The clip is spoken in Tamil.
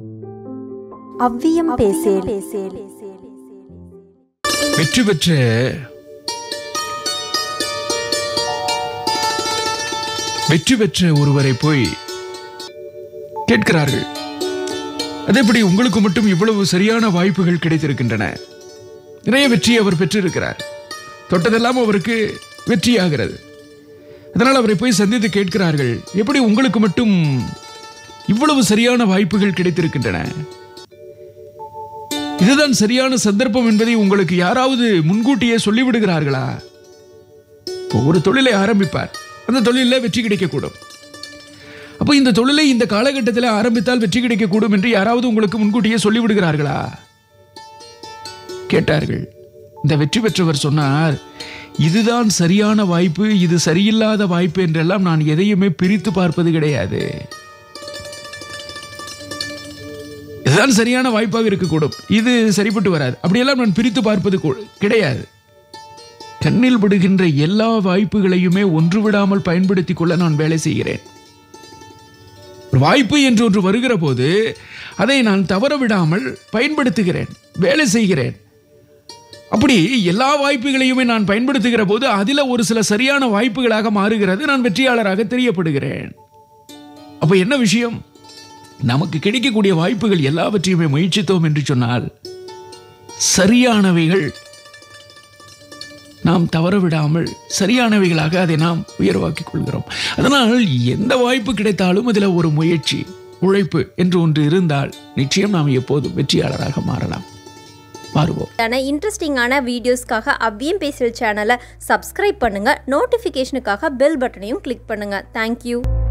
அவ்வியம் பேசேல் வெற்றி பெற்ற வெற்றி பெற்ற ஒருவரை போய் கேட்கிறார்கள் அதேபடி உங்களுக்கு மட்டும் இவ்வளவு சரியான வாய்ப்புகள் கிடைத்திருக்கின்றன நிறைய வெற்றி அவர் பெற்றிருக்கிறார் தொட்டதெல்லாம் அவருக்கு வெற்றியாகிறது அதனால் அவரை போய் சந்தித்து கேட்கிறார்கள் எப்படி உங்களுக்கு மட்டும் இவ்வளவு சரியான வாய்ப்புகள் கிடைத்திருக்கின்றன இதுதான் சரியான சந்தர்ப்பம் என்பதை உங்களுக்கு யாராவது முன்கூட்டியே சொல்லிவிடுகிறார்களா இப்போ ஒரு தொழிலை ஆரம்பிப்பார் அந்த தொழிலில் வெற்றி கிடைக்கக்கூடும் அப்போ இந்த தொழிலை இந்த காலகட்டத்தில் ஆரம்பித்தால் வெற்றி கிடைக்கக்கூடும் என்று யாராவது உங்களுக்கு முன்கூட்டியே சொல்லிவிடுகிறார்களா கேட்டார்கள் இந்த வெற்றி பெற்றவர் சொன்னார் இதுதான் சரியான வாய்ப்பு இது சரியில்லாத வாய்ப்பு என்றெல்லாம் நான் எதையுமே பிரித்து பார்ப்பது கிடையாது இதுதான் சரியான வாய்ப்பாக இருக்கக்கூடும் இது சரிப்பட்டு வராது அப்படியெல்லாம் நான் பிரித்து பார்ப்பது கூ- கிடையாது கண்ணில் படுகின்ற எல்லா வாய்ப்புகளையுமே ஒன்று விடாமல் பயன்படுத்திக் கொள்ள நான் வேலை செய்கிறேன் ஒரு வாய்ப்பு என்று ஒன்று வருகிற போது அதை நான் தவற விடாமல் பயன்படுத்துகிறேன் வேலை செய்கிறேன் அப்படி எல்லா வாய்ப்புகளையுமே நான் பயன்படுத்துகிற போது அதில் ஒரு சில சரியான வாய்ப்புகளாக மாறுகிறது நான் வெற்றியாளராக தெரியப்படுகிறேன் அப்ப என்ன விஷயம் நமக்கு கிடைக்கக்கூடிய வாய்ப்புகள் எல்லாவற்றையுமே முயற்சித்தோம் என்று சொன்னால் சரியானவைகள் நாம் தவற விடாமல் சரியானவைகளாக அதை நாம் உயர்வாக்கிக் கொள்கிறோம் அதனால் எந்த வாய்ப்பு கிடைத்தாலும் அதில் ஒரு முயற்சி உழைப்பு என்று ஒன்று இருந்தால் நிச்சயம் நாம் எப்போதும் வெற்றியாளராக மாறலாம் மாறுவோம் ஆன இன்ட்ரெஸ்டிங்கான வீடியோஸ்க்காக அவ்வியம் பேசல் சேனலை சப்ஸ்கிரைப் பண்ணுங்கள் நோட்டிஃபிகேஷனுக்காக பெல் பட்டனையும் கிளிக் பண்ணுங்கள் தேங்க்யூ